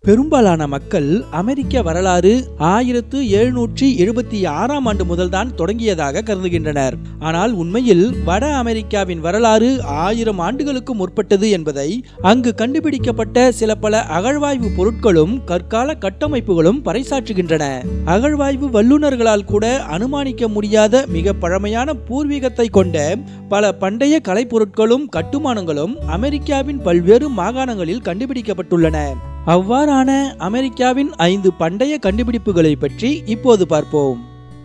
பெரும்பாலான மக்கள் அமெரிக்க வரலாறு ஆயிரத்து எழுநூற்றி எழுபத்தி ஆறாம் ஆண்டு முதல்தான் தொடங்கியதாக கருதுகின்றனர் ஆனால் உண்மையில் வட அமெரிக்காவின் வரலாறு ஆயிரம் ஆண்டுகளுக்கு முற்பட்டது என்பதை அங்கு கண்டுபிடிக்கப்பட்ட சில பல அகழ்வாய்வு பொருட்களும் கற்கால கட்டமைப்புகளும் பறைசாற்றுகின்றன அகழ்வாய்வு வல்லுநர்களால் கூட அனுமானிக்க முடியாத மிக பழமையான பூர்வீகத்தை கொண்ட பல பண்டைய கலைப்பொருட்களும் கட்டுமானங்களும் அமெரிக்காவின் பல்வேறு மாகாணங்களில் கண்டுபிடிக்கப்பட்டுள்ளன அவ்வாறான அமெரிக்காவின் ஐந்து பண்டைய கண்டுபிடிப்புகளை பற்றி இப்போது பார்ப்போம்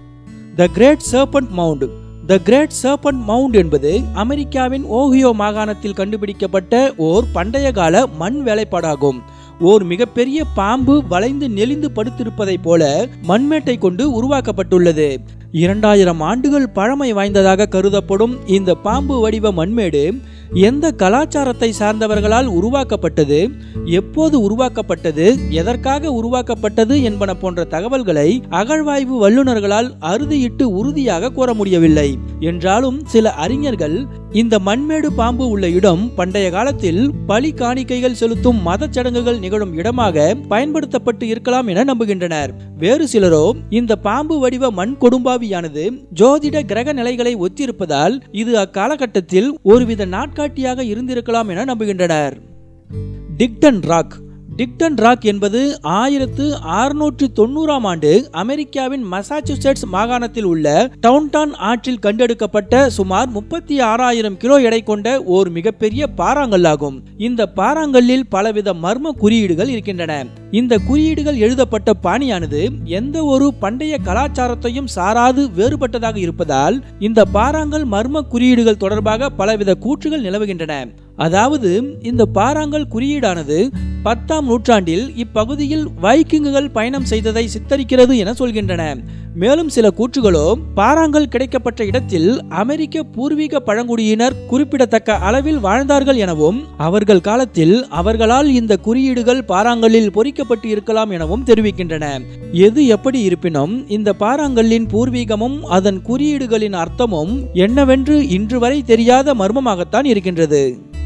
the great serpent mound the great serpent mound என்பது அமெரிக்காவின் ஓஹியோ மாகாணத்தில் கண்டுபிடிக்கப்பட்ட ஓர் பண்டைய கால மண் வேலைப்பாடாகும் ஓர் மிகப்பெரிய பாம்பு வளைந்து நெளிந்து படுத்திருப்பதைப் போல மண்மேட்டை கொண்டு உருவாக்கப்பட்டுள்ளது இரண்டாயிரம் ஆண்டுகள் பழமை வாய்ந்ததாக கருதப்படும் இந்த பாம்பு வடிவ மண்மேடு எந்த கலாச்சாரத்தை சார்ந்தவர்களால் உருவாக்கப்பட்டது எப்போது உருவாக்கப்பட்டது எதற்காக உருவாக்கப்பட்டது என்பன போன்ற தகவல்களை அகழ்வாய்வு வல்லுநர்களால் அறுதியிட்டு உறுதியாக கூற முடியவில்லை என்றாலும் சில அறிஞர்கள் இந்த மண்மேடு பாம்பு உள்ள இடம் பண்டைய காலத்தில் பலி காணிக்கைகள் செலுத்தும் மத சடங்குகள் நிகழும் இடமாக பயன்படுத்தப்பட்டு இருக்கலாம் என நம்புகின்றனர் வேறு சிலரோ இந்த பாம்பு வடிவ மண் கொடும்பாவியானது ஜோதிட கிரக நிலைகளை ஒத்திருப்பதால் இது அக்காலகட்டத்தில் ஒருவித நாட்காட்டியாக இருந்திருக்கலாம் என நம்புகின்றனர் டிக்டன் ராக் டிக்டன் ராக் என்பது ஆயிரத்து அறுநூற்று தொண்ணூறாம் ஆண்டு அமெரிக்காவின் மசாச்சுசெட்ஸ் மாகாணத்தில் உள்ள டவுன்டான் ஆற்றில் கண்டெடுக்கப்பட்ட சுமார் முப்பத்தி ஆறாயிரம் கிலோ எடை கொண்ட ஓர் மிகப்பெரிய பாறாங்கல்லாகும் இந்த பாறாங்கல்லில் பலவித மர்ம குறியீடுகள் இருக்கின்றன இந்த குறியீடுகள் எழுதப்பட்ட பாணியானது எந்த ஒரு பண்டைய கலாச்சாரத்தையும் சாராது வேறுபட்டதாக இருப்பதால் இந்த பாறாங்கல் மர்ம குறியீடுகள் தொடர்பாக பலவித கூற்றுகள் நிலவுகின்றன அதாவது இந்த பாறாங்கல் குறியீடானது பத்தாம் நூற்றாண்டில் இப்பகுதியில் வைக்கிங்குகள் பயணம் செய்ததை சித்தரிக்கிறது என சொல்கின்றன மேலும் சில கூற்றுகளோ பாறாங்கல் கிடைக்கப்பட்ட இடத்தில் அமெரிக்க பூர்வீக பழங்குடியினர் குறிப்பிடத்தக்க அளவில் வாழ்ந்தார்கள் எனவும் அவர்கள் காலத்தில் அவர்களால் இந்த குறியீடுகள் பாறாங்கல்லில் பொறிக்கப்பட்டு இருக்கலாம் எனவும் தெரிவிக்கின்றன எது எப்படி இருப்பினும் இந்த பாறாங்கல்லின் பூர்வீகமும் அதன் குறியீடுகளின் அர்த்தமும் என்னவென்று இன்று வரை தெரியாத மர்மமாகத்தான் இருக்கின்றது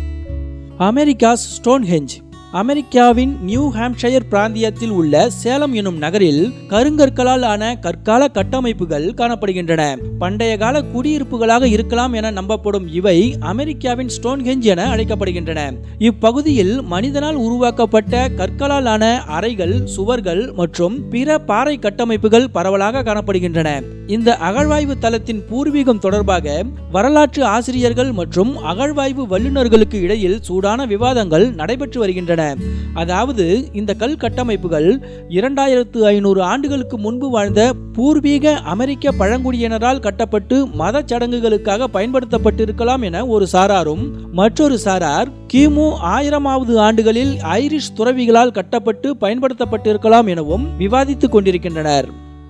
அமெரிக்காஸ் ஸ்டோன்ஹெஞ்ச் அமெரிக்காவின் நியூ ஹாம்ஷயர் பிராந்தியத்தில் உள்ள சேலம் எனும் நகரில் கருங்கற்களால் ஆன கற்கால கட்டமைப்புகள் காணப்படுகின்றன பண்டைய கால குடியிருப்புகளாக இருக்கலாம் என நம்பப்படும் இவை அமெரிக்காவின் ஸ்டோன்ஹெஞ்ச் என அழைக்கப்படுகின்றன இப்பகுதியில் மனிதனால் உருவாக்கப்பட்ட கற்களால் ஆன அறைகள் சுவர்கள் மற்றும் பிற பாறை கட்டமைப்புகள் பரவலாக காணப்படுகின்றன இந்த அகழ்வாய்வு தளத்தின் பூர்வீகம் தொடர்பாக வரலாற்று ஆசிரியர்கள் மற்றும் அகழ்வாய்வு வல்லுநர்களுக்கு இடையில் சூடான விவாதங்கள் நடைபெற்று வருகின்றன அதாவது இந்த கல் கட்டமைப்புகள் இரண்டாயிரத்து ஐநூறு ஆண்டுகளுக்கு முன்பு வாழ்ந்த பூர்வீக அமெரிக்க பழங்குடியினரால் கட்டப்பட்டு மத சடங்குகளுக்காக பயன்படுத்தப்பட்டிருக்கலாம் என ஒரு சாராரும் மற்றொரு சாரார் கிமு ஆயிரமாவது ஆண்டுகளில் ஐரிஷ் துறவிகளால் கட்டப்பட்டு பயன்படுத்தப்பட்டிருக்கலாம் எனவும் விவாதித்துக் கொண்டிருக்கின்றனர்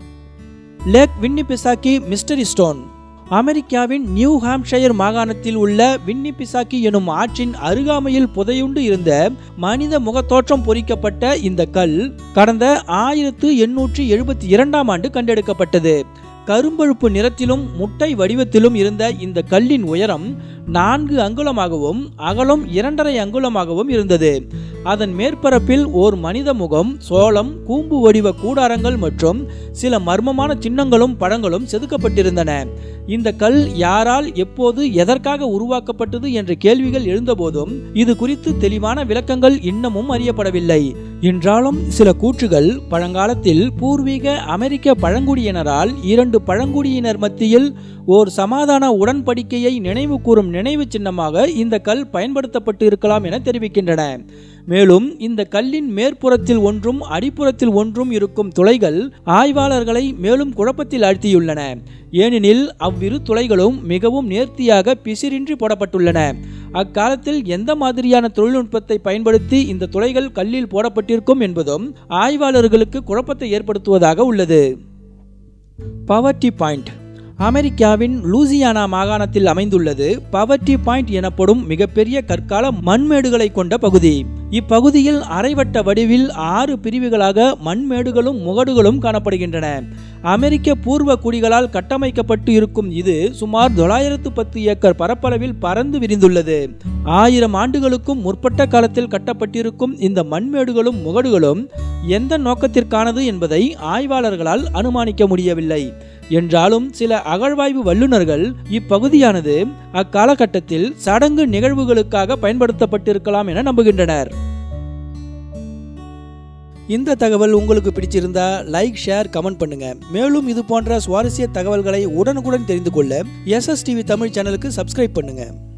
லேக் வின்னிபிசாக்கி மிஸ்டரி ஸ்டோன் அமெரிக்காவின் நியூ ஹாம்ஷயர் மாகாணத்தில் உள்ள வின்னிபிசாக்கி எனும் ஆற்றின் அருகாமையில் புதையுண்டு இருந்த மனித முகத்தோற்றம் பொறிக்கப்பட்ட இந்த கல் கடந்த ஆயிரத்து எண்ணூற்றி எழுபத்தி இரண்டாம் ஆண்டு கண்டெடுக்கப்பட்டது கரும்பழுப்பு நிறத்திலும் முட்டை வடிவத்திலும் இருந்த இந்த கல்லின் உயரம் நான்கு அங்குலமாகவும் அகலம் இரண்டரை அங்குலமாகவும் இருந்தது அதன் மேற்பரப்பில் ஓர் மனித முகம் சோளம் கூம்பு வடிவ கூடாரங்கள் மற்றும் சில மர்மமான சின்னங்களும் படங்களும் செதுக்கப்பட்டிருந்தன இந்த கல் யாரால் எப்போது எதற்காக உருவாக்கப்பட்டது என்ற கேள்விகள் எழுந்தபோதும் இது குறித்து தெளிவான விளக்கங்கள் இன்னமும் அறியப்படவில்லை என்றாலும் சில கூற்றுகள் பழங்காலத்தில் பூர்வீக அமெரிக்க பழங்குடியினரால் இரண்டு பழங்குடியினர் மத்தியில் ஓர் சமாதான உடன்படிக்கையை நினைவு கூறும் நினைவு சின்னமாக இந்த கல் பயன்படுத்தப்பட்டு இருக்கலாம் என தெரிவிக்கின்றன மேலும் இந்த கல்லின் மேற்புறத்தில் ஒன்றும் அடிப்புறத்தில் ஒன்றும் இருக்கும் துளைகள் ஆய்வாளர்களை மேலும் குழப்பத்தில் ஆழ்த்தியுள்ளன ஏனெனில் அவ்விரு துளைகளும் மிகவும் நேர்த்தியாக பிசிறின்றி போடப்பட்டுள்ளன அக்காலத்தில் எந்த மாதிரியான தொழில்நுட்பத்தை பயன்படுத்தி இந்த துளைகள் கல்லில் போடப்பட்டிருக்கும் என்பதும் ஆய்வாளர்களுக்கு குழப்பத்தை ஏற்படுத்துவதாக உள்ளது பவர்டி பாயிண்ட் அமெரிக்காவின் லூசியானா மாகாணத்தில் அமைந்துள்ளது பவர்டி பாயிண்ட் எனப்படும் மிகப்பெரிய கற்கால மண்மேடுகளை கொண்ட பகுதி இப்பகுதியில் அரைவட்ட வடிவில் ஆறு பிரிவுகளாக மண்மேடுகளும் முகடுகளும் காணப்படுகின்றன அமெரிக்க பூர்வ குடிகளால் கட்டமைக்கப்பட்டு இருக்கும் இது சுமார் தொள்ளாயிரத்து பத்து ஏக்கர் பரப்பளவில் பறந்து விரிந்துள்ளது ஆயிரம் ஆண்டுகளுக்கும் முற்பட்ட காலத்தில் கட்டப்பட்டிருக்கும் இந்த மண்மேடுகளும் முகடுகளும் எந்த நோக்கத்திற்கானது என்பதை ஆய்வாளர்களால் அனுமானிக்க முடியவில்லை என்றாலும் சில அகழ்வாய்வு வல்லுநர்கள் இப்பகுதியானது அக்காலகட்டத்தில் சடங்கு நிகழ்வுகளுக்காக பயன்படுத்தப்பட்டிருக்கலாம் என நம்புகின்றனர் இந்த தகவல் உங்களுக்கு பிடிச்சிருந்தா லைக் ஷேர் கமெண்ட் பண்ணுங்க மேலும் இது போன்ற சுவாரஸ்ய தகவல்களை உடனுக்குடன் தெரிந்து கொள்ள எஸ்எஸ்டிவி தமிழ் சேனலுக்கு சப்ஸ்கிரைப் பண்ணுங்க